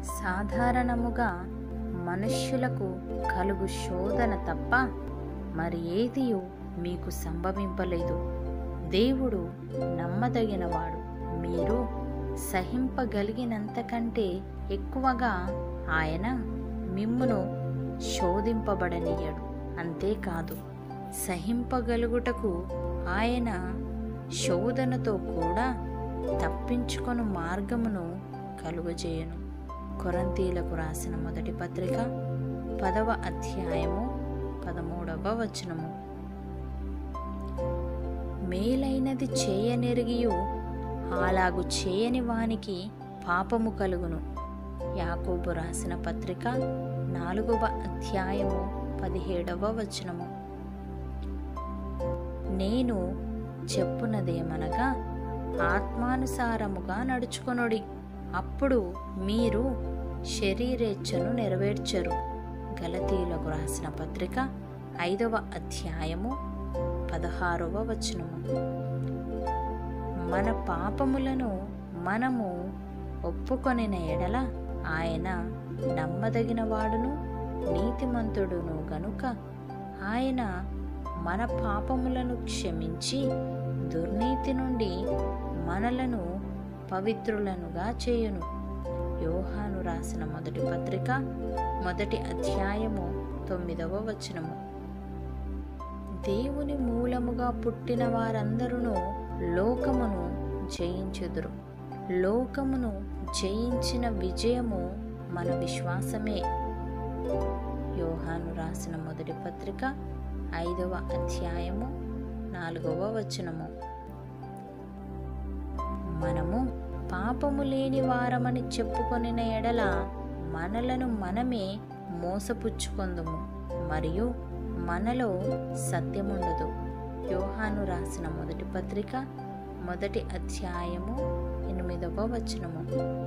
సాధారణముగా మనుష్యులకు కలుగు శోధన తప్ప మరి ఏదియు మీకు సంభవింపలేదు దేవుడు నమ్మదగినవాడు మీరు సహింపగలిగినంతకంటే ఎక్కువగా ఆయన మిమ్మును శోధింపబడనీయడు అంతేకాదు సహింపగలుగుటకు ఆయన శోధనతో కూడా తప్పించుకొను మార్గమును కలుగజేయను కొరంతీలకు రాసిన మొదటి పత్రిక పదవ అధ్యాయము పదమూడవ వచనము మేలైనది చేయనెరిగియు అలాగు చేయని వానికి పాపము కలుగును యాకోబు రాసిన పత్రిక నాలుగవ అధ్యాయము పదిహేడవ వచనము నేను చెప్పునదేమనగా ఆత్మానుసారముగా నడుచుకొనుడి అప్పుడు మీరు శరీరేచ్ఛను నెరవేర్చరు గలతీలకు రాసిన పత్రిక ఐదవ అధ్యాయము పదహారవ వచనము మన పాపములను మనము ఒప్పుకొనిన ఎడల ఆయన నమ్మదగిన వాడును నీతిమంతుడును గనుక ఆయన మన పాపములను క్షమించి దుర్నీతి నుండి మనలను పవిత్రులనుగా చేయును యోహాను రాసిన మొదటి పత్రిక మొదటి అధ్యాయము తొమ్మిదవ వచనము దేవుని మూలముగా పుట్టిన వారందరూ లోకమును జయించుదురు లోకమును జయించిన విజయము మన విశ్వాసమే యోహాను రాసిన మొదటి పత్రిక ఐదవ అధ్యాయము నాలుగవ వచనము మనము పాపము లేని వారమని చెప్పుకొనిన ఎడల మనలను మనమే మోసపుచ్చుకొందుము మరియు మనలో సత్యముండదు యోహాను రాసిన మొదటి పత్రిక మొదటి అధ్యాయము ఎనిమిదవ వచనము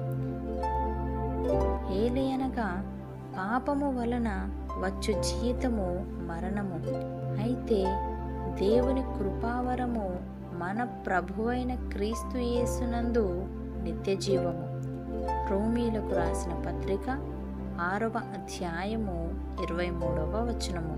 ఏలయనగా పాపము వలన వచ్చు జీతము మరణము అయితే దేవుని కృపావరము మన ప్రభువైన క్రీస్తు యేసునందు నిత్య జీవము రోమీలకు రాసిన పత్రిక ఆరవ అధ్యాయము ఇరవై మూడవ వచనము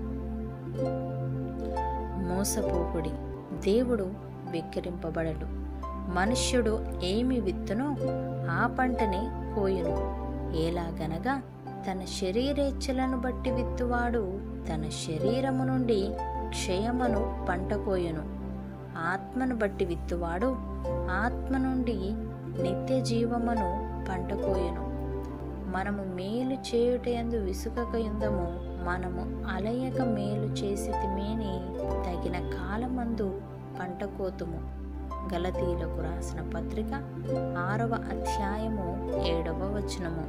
మోసపోకుడి దేవుడు వెక్కిరింపబడడు మనుష్యుడు ఏమి విత్తునో ఆ పంటనే కోయును ఎలాగనగా తన శరీరేచ్ఛలను బట్టి విత్తువాడు తన శరీరము నుండి క్షయమను పంట కోయును ఆత్మను బట్టి విత్తువాడు ఆత్మ నుండి నిత్య జీవమును పంట కోయును మనము మేలు చేయుటయందు విసుకక యుందము మనము అలయక మేలు చేసి తిమేని తగిన కాలమందు పంట కోతుము గలతీలకు రాసిన పత్రిక ఆరవ అధ్యాయము ఏడవ వచనము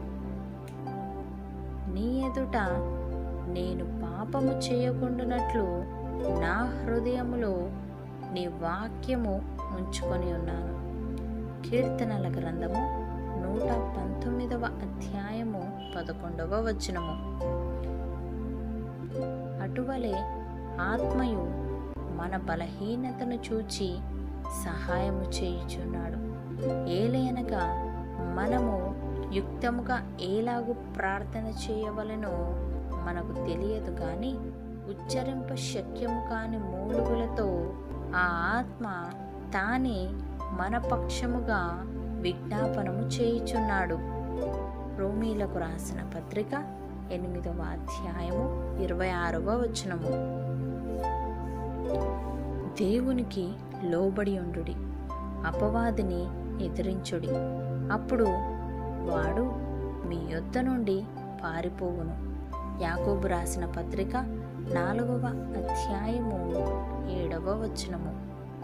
నీ ఎదుట నేను పాపము చేయకుండానట్లు నా హృదయములో నీ వాక్యము ఉంచుకొని ఉన్నాను కీర్తనల గ్రంథము నూట పంతొమ్మిదవ అధ్యాయము పదకొండవ వచనము అటువలే ఆత్మయు మన బలహీనతను చూచి సహాయము చేయుచున్నాడు ఏలయనగా మనము యుక్తముగా ఏలాగు ప్రార్థన చేయవలెనో మనకు తెలియదు కానీ ఉచ్చరింప శక్యము కాని మూలుగులతో ఆ ఆత్మ తానే మన పక్షముగా విజ్ఞాపనము చేయుచున్నాడు రోమీలకు రాసిన పత్రిక ఎనిమిదవ అధ్యాయము ఇరవై ఆరవ వచనము దేవునికి లోబడి ఉండుడి అపవాదిని ఎదిరించుడి అప్పుడు వాడు మీ యొద్ద నుండి పారిపోవును యాకోబు రాసిన పత్రిక నాలుగవ అధ్యాయము ఏడవ వచనము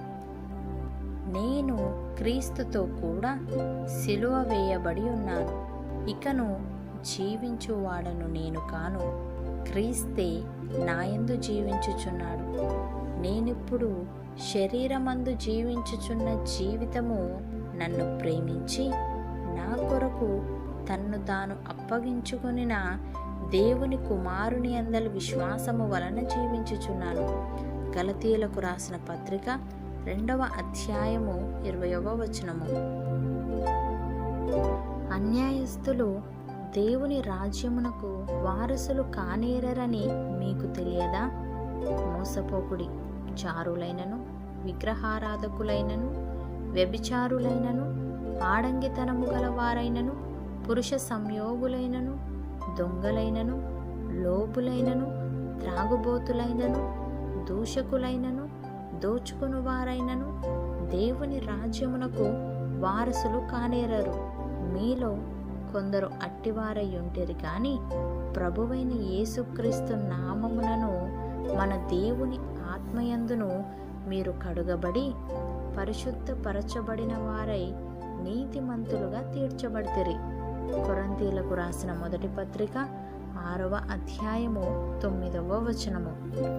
నేను క్రీస్తుతో కూడా సిలువ వేయబడి ఉన్నాను ఇకను జీవించువాడను నేను కాను క్రీస్తే నాయందు జీవించుచున్నాడు నేనిప్పుడు శరీరమందు జీవించుచున్న జీవితము నన్ను ప్రేమించి నా కొరకు తన్ను తాను అప్పగించుకొనిన దేవుని కుమారుని అందలి విశ్వాసము వలన జీవించుచున్నాను గలతీయులకు రాసిన పత్రిక రెండవ అధ్యాయము ఇరవయవ వచనము అన్యాయస్తులు దేవుని రాజ్యమునకు వారసులు కానేరరని మీకు తెలియదా మోసపోకుడి చారులైనను విగ్రహారాధకులైనను వ్యభిచారులైనను ఆడంగితనము గలవారైనను పురుష సంయోగులైనను దొంగలైనను లోబులైనను త్రాగుబోతులైనను దూషకులైనను దోచుకుని వారైనను దేవుని రాజ్యమునకు వారసులు కానేరరు మీలో కొందరు అట్టివారై ఉంటిరి కానీ ప్రభువైన యేసుక్రీస్తు నామమునను మన దేవుని ఆత్మయందును మీరు కడుగబడి పరిశుద్ధపరచబడిన వారై నీతిమంతులుగా తీర్చబడితిరి కొరంతీలకు రాసిన మొదటి పత్రిక ఆరవ అధ్యాయము తొమ్మిదవ వచనము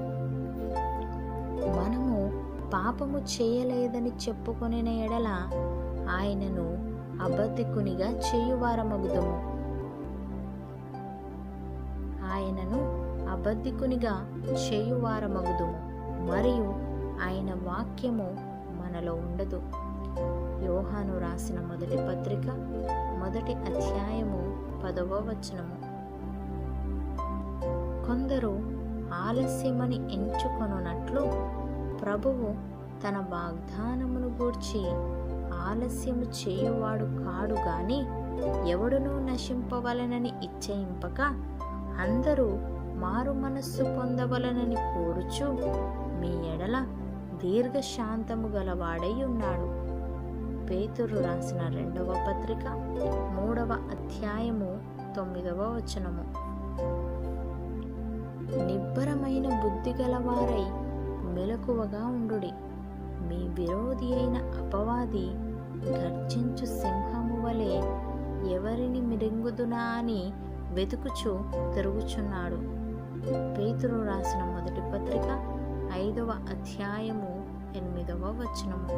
మనము పాపము చేయలేదని చెప్పుకొనిన ఎడల ఆయనను అబద్ధికునిగా చేయువారమగుదుము ఆయనను అబద్ధికునిగా చేయువారమగుదుము మరియు ఆయన వాక్యము మనలో ఉండదు యోహాను రాసిన మొదటి పత్రిక మొదటి అధ్యాయము పదవ వచనము కొందరు ఆలస్యమని ఎంచుకొనున్నట్లు ప్రభువు తన వాగ్దానమును గూర్చి ఆలస్యము చేయువాడు కాడు గాని ఎవడునూ నశింపవలనని ఇచ్చయింపక అందరూ మారు మనస్సు పొందవలనని కోరుచు మీ ఎడల దీర్ఘశాంతము గలవాడై ఉన్నాడు పేతురు రాసిన రెండవ పత్రిక మూడవ అధ్యాయము తొమ్మిదవ వచనము నిబ్బరమైన బుద్ధి గలవారై మెలకువగా ఉండుడి మీ విరోధి అయిన అపవాది గర్జించు సింహము వలె ఎవరిని మిరింగుదునా అని వెతుకుచు తిరుగుచున్నాడు పేతురు రాసిన మొదటి పత్రిక ఐదవ అధ్యాయము ఎనిమిదవ వచనము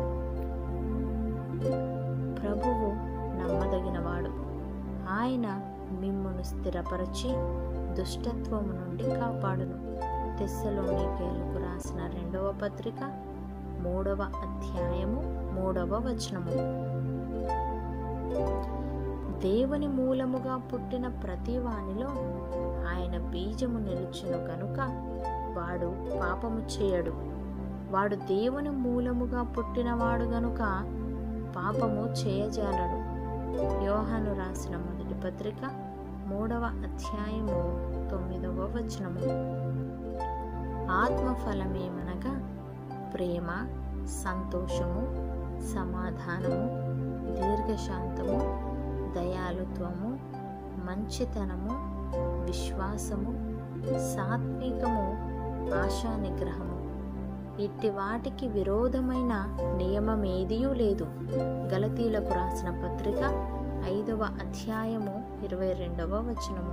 ప్రభువు నమ్మదగినవాడు ఆయన మిమ్మును స్థిరపరచి దుష్టత్వము నుండి కాపాడును తెస్సలోనికేలకు రాసిన రెండవ పత్రిక మూడవ అధ్యాయము మూడవ వచనము దేవుని మూలముగా పుట్టిన ప్రతి వానిలో ఆయన బీజము నిలుచును గనుక వాడు పాపము చేయడు వాడు దేవుని మూలముగా పుట్టినవాడు గనుక పాపము చేయజాలడు యోహాను రాసిన మొదటి పత్రిక మూడవ అధ్యాయము తొమ్మిదవ వచనము ఆత్మఫలమేమనగా ప్రేమ సంతోషము సమాధానము దీర్ఘశాంతము దయాలుత్వము మంచితనము విశ్వాసము సాత్వికము ఆశా నిగ్రహము ఇట్టి వాటికి విరోధమైన నియమమేదియూ లేదు గలతీలకు రాసిన పత్రిక ఐదవ అధ్యాయము ఇరవై రెండవ వచనము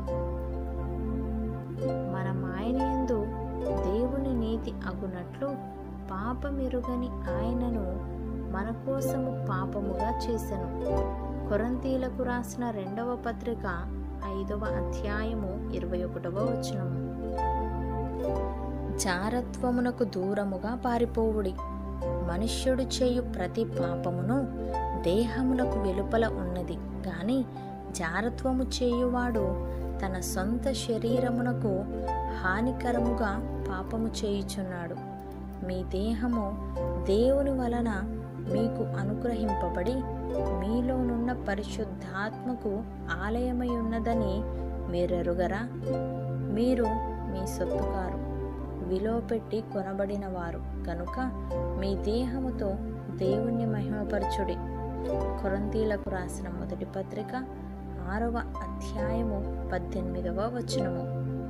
మనం ఆయన యందు దేవుని నీతి అగునట్లు పాపమెరుగని ఆయనను మన కోసము పాపముగా చేసెను కొరంతీలకు రాసిన రెండవ పత్రిక ఐదవ అధ్యాయము ఇరవై ఒకటవ వచనము జారత్వమునకు దూరముగా పారిపోవుడి మనుష్యుడు చేయు ప్రతి పాపమును దేహమునకు వెలుపల ఉన్నది గాని జారత్వము చేయువాడు తన సొంత శరీరమునకు హానికరముగా పాపము చేయుచున్నాడు మీ దేహము దేవుని వలన మీకు అనుగ్రహింపబడి మీలోనున్న పరిశుద్ధాత్మకు ఆలయమై ఉన్నదని మీరెరుగరా మీరు మీ సొత్తుకారు విలోపెట్టి కొనబడిన వారు కనుక మీ దేహముతో దేవుణ్ణి మహిమపరచుడి కొరంతీలకు రాసిన మొదటి పత్రిక ఆరవ అధ్యాయము పద్దెనిమిదవ వచనము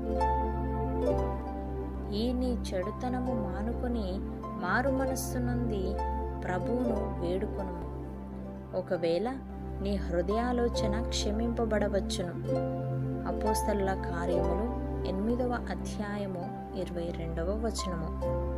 ఈ నీ చెడుతనము మానుకొని మారు మనస్సు నుండి ప్రభువును వేడుకొను ఒకవేళ నీ హృదయాలోచన క్షమింపబడవచ్చును అపోస్తలుల కార్యములు ఎనిమిదవ అధ్యాయము ఇరవై రెండవ వచనము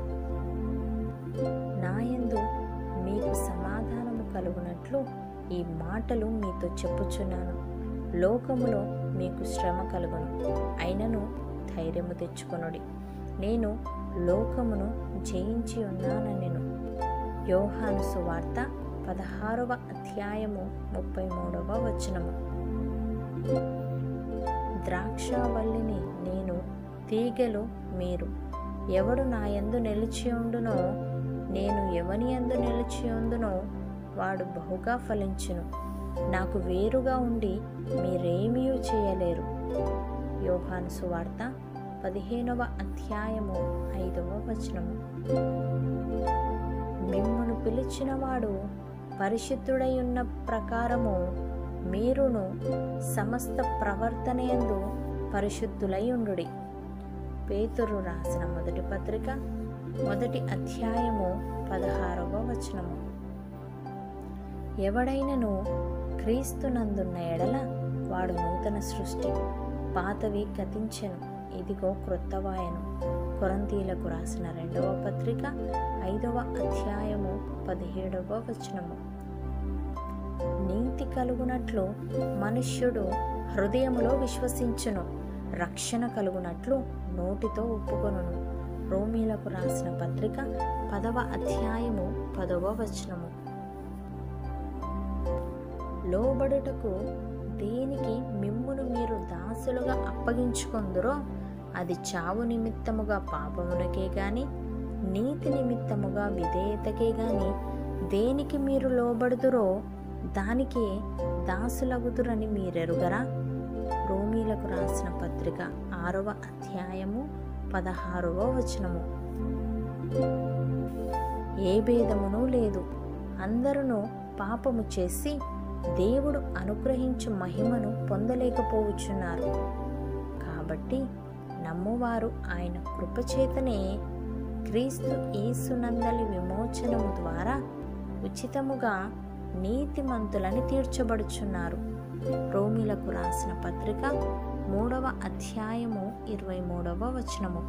నాయందు మీకు సమాధానము కలుగునట్లు ఈ మాటలు మీతో చెప్పుచున్నాను లోకములో మీకు శ్రమ కలుగును అయినను ధైర్యము తెచ్చుకొనుడి నేను లోకమును జయించి ఉన్నానెను యోహాను సువార్త పదహారవ అధ్యాయము ముప్పై మూడవ వచనము ద్రాక్షావల్లిని నేను తీగెలు మీరు ఎవడు నా యందు నిలిచి ఉండునో నేను ఎవని యందు నిలిచి ఉండునో వాడు బహుగా ఫలించును నాకు వేరుగా ఉండి మీరేమీ చేయలేరు యోహాను సువార్త పదిహేనవ అధ్యాయము ఐదవ వచనము మిమ్మును పిలిచినవాడు పరిశుద్ధుడై ఉన్న ప్రకారము మీరును సమస్త ప్రవర్తనయందు పరిశుద్ధులై ఉండుడి పేతురు రాసిన మొదటి పత్రిక మొదటి అధ్యాయము పదహారవ వచనము ఎవడైనను క్రీస్తునందున్న ఎడల వాడు నూతన సృష్టి పాతవి గతించెను ఇదిగో క్రొత్తవాయను కొరంతీలకు రాసిన రెండవ పత్రిక ఐదవ అధ్యాయము పదిహేడవ వచనము నీతి కలుగునట్లు మనుష్యుడు హృదయములో విశ్వసించును రక్షణ కలుగునట్లు నోటితో ఒప్పుకొనును రోమీలకు రాసిన పత్రిక పదవ అధ్యాయము పదవ వచనము లోబడుటకు దేనికి మిమ్మును మీరు దాసులుగా అప్పగించుకొందురో అది చావు నిమిత్తముగా పాపమునకే గాని నీతి నిమిత్తముగా విధేయతకే గాని దేనికి మీరు లోబడుదురో దానికి దాసులగుదురని మీరెరుగరా రోమీలకు రాసిన పత్రిక ఆరవ అధ్యాయము పదహారవ వచనము ఏ భేదమును లేదు అందరును పాపము చేసి దేవుడు అనుగ్రహించు మహిమను పొందలేకపోవచ్చున్నారు కాబట్టి నమ్మువారు ఆయన కృపచేతనే క్రీస్తు యేసునందలి విమోచనము ద్వారా ఉచితముగా నీతిమంతులని తీర్చబడుచున్నారు రోమిలకు రాసిన పత్రిక మూడవ అధ్యాయము ఇరవై మూడవ వచనము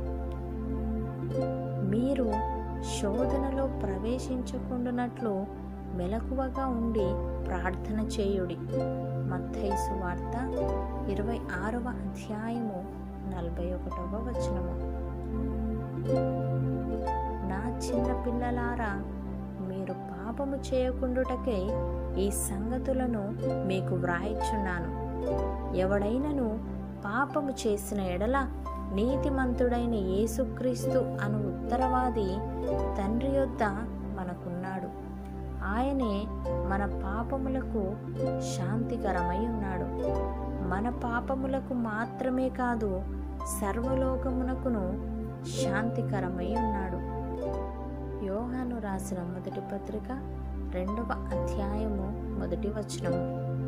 మీరు శోధనలో ప్రవేశించకుండానట్లు మెలకువగా ఉండి ప్రార్థన చేయుడి మత్తైసు వార్త ఇరవై ఆరవ అధ్యాయము నలభై ఒకటవ వచనము నా చిన్న పిల్లలారా మీరు పాపము చేయకుండుటకై ఈ సంగతులను మీకు వ్రాయిచున్నాను ఎవడైనను పాపము చేసిన ఎడల నీతిమంతుడైన యేసుక్రీస్తు అను ఉత్తరవాది తండ్రి యొద్ద మనకున్నాడు ఆయనే మన పాపములకు శాంతికరమై ఉన్నాడు మన పాపములకు మాత్రమే కాదు సర్వలోకమునకును శాంతికరమై ఉన్నాడు యోహాను రాసిన మొదటి పత్రిక రెండవ అధ్యాయము మొదటి వచనము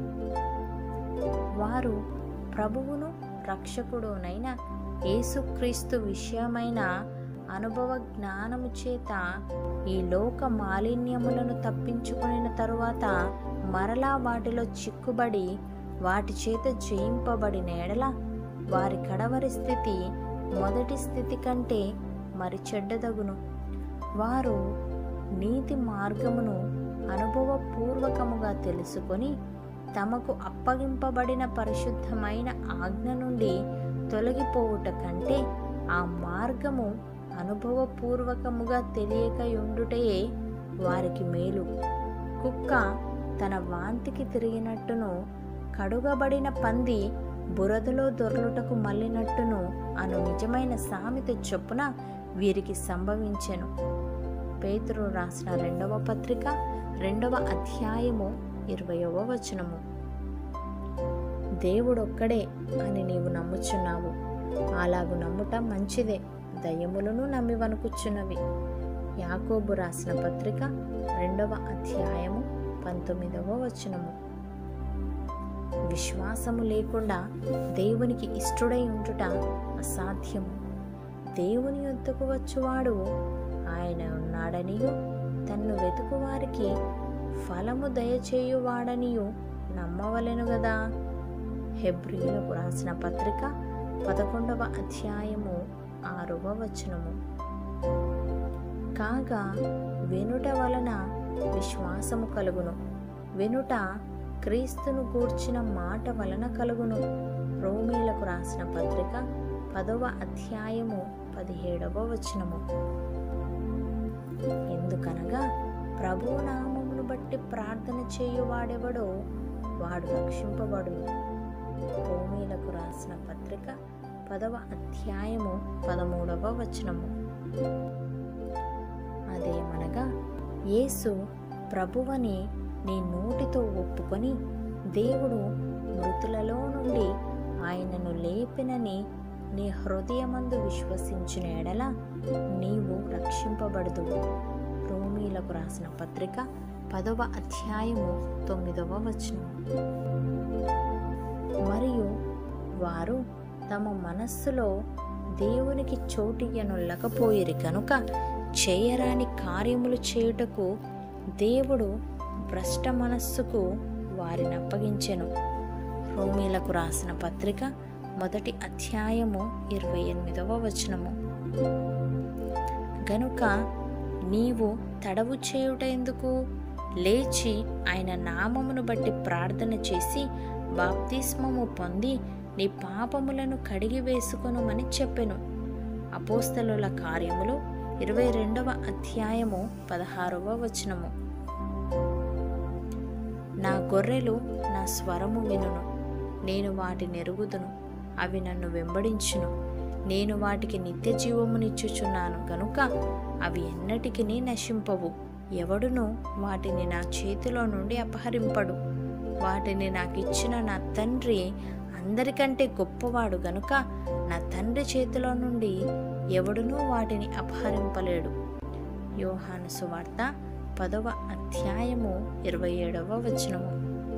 వారు ప్రభువును రక్షకుడునైన యేసుక్రీస్తు విషయమైన అనుభవ జ్ఞానము చేత ఈ లోక మాలిన్యములను తప్పించుకుని తరువాత మరలా వాటిలో చిక్కుబడి వాటి చేత జయింపబడిన ఎడల వారి కడవరి స్థితి మొదటి స్థితి కంటే మరి చెడ్డదగును వారు నీతి మార్గమును అనుభవపూర్వకముగా తెలుసుకొని తమకు అప్పగింపబడిన పరిశుద్ధమైన ఆజ్ఞ నుండి తొలగిపోవుట కంటే ఆ మార్గము అనుభవపూర్వకముగా తెలియకయుండుటయే వారికి మేలు కుక్క తన వాంతికి తిరిగినట్టును కడుగబడిన పంది బురదలో దొర్లుటకు మళ్ళినట్టును అను నిజమైన సామెత చొప్పున వీరికి సంభవించెను పేతురు రాసిన రెండవ పత్రిక రెండవ అధ్యాయము ఇరవయవ వచనము దేవుడొక్కడే అని నీవు నమ్ముచున్నావు అలాగు నమ్ముట మంచిదే దయ్యములను నమ్మి వణుకుచున్నవి యాకోబు రాసిన పత్రిక రెండవ అధ్యాయము పంతొమ్మిదవ వచనము విశ్వాసము లేకుండా దేవునికి ఇష్టడై ఉంటుట అసాధ్యము దేవుని యొద్దకు వచ్చువాడు ఆయన ఉన్నాడనియు తన్ను వెతుకువారికి ఫలము దయచేయువాడనియు నమ్మవలెను గదా హెబ్రియులకు రాసిన పత్రిక పదకొండవ అధ్యాయము ఆరవ వచనము కాగా వెనుట వలన విశ్వాసము కలుగును వెనుట క్రీస్తును గూర్చిన మాట వలన కలుగును రోమీలకు రాసిన పత్రిక పదవ అధ్యాయము పదిహేడవ వచనము ఎందుకనగా ప్రభువు నామమును బట్టి ప్రార్థన చేయువాడెవడో వాడు రక్షింపబడును రోమీలకు రాసిన పత్రిక పదవ అధ్యాయము పదమూడవ వచనము అదేమనగా యేసు ప్రభువని నీ నోటితో ఒప్పుకొని దేవుడు మృతులలో నుండి ఆయనను లేపినని నీ హృదయమందు విశ్వసించిన ఎడల నీవు రక్షింపబడదు రోమీలకు రాసిన పత్రిక పదవ అధ్యాయము తొమ్మిదవ వచనం మరియు వారు తమ మనస్సులో దేవునికి చోటియ్యనుల్లకపోయిరి కనుక చేయరాని కార్యములు చేయుటకు దేవుడు భ్రష్ట మనస్సుకు వారిని అప్పగించెను రోమీలకు రాసిన పత్రిక మొదటి అధ్యాయము ఇరవై ఎనిమిదవ వచనము గనుక నీవు తడవు చేయుట ఎందుకు లేచి ఆయన నామమును బట్టి ప్రార్థన చేసి బాప్తిస్మము పొంది నీ పాపములను కడిగి వేసుకొనుమని చెప్పెను అపోస్తలుల కార్యములు ఇరవై రెండవ అధ్యాయము పదహారవ వచనము నా గొర్రెలు నా స్వరము వినును నేను వాటిని ఎరుగుదును అవి నన్ను వెంబడించును నేను వాటికి నిత్య జీవమునిచ్చుచున్నాను గనుక అవి ఎన్నటికి నశింపవు ఎవడును వాటిని నా చేతిలో నుండి అపహరింపడు వాటిని నాకు ఇచ్చిన నా తండ్రి అందరికంటే గొప్పవాడు గనుక నా తండ్రి చేతిలో నుండి ఎవడునూ వాటిని అపహరింపలేడు యోహాను సువార్త పదవ అధ్యాయము ఇరవై ఏడవ వచనము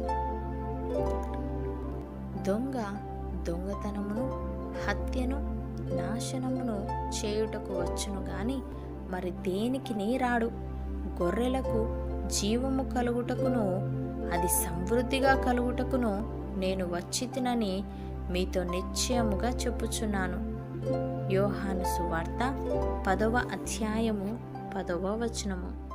దొంగ దొంగతనమును హత్యను నాశనమును చేయుటకు వచ్చును గాని మరి దేనికి నీ రాడు గొర్రెలకు జీవము కలుగుటకును అది సమృద్ధిగా కలుగుటకును నేను వచ్చి తినని మీతో నిశ్చయముగా చెప్పుచున్నాను యోహాను సువార్త పదవ అధ్యాయము పదవ వచనము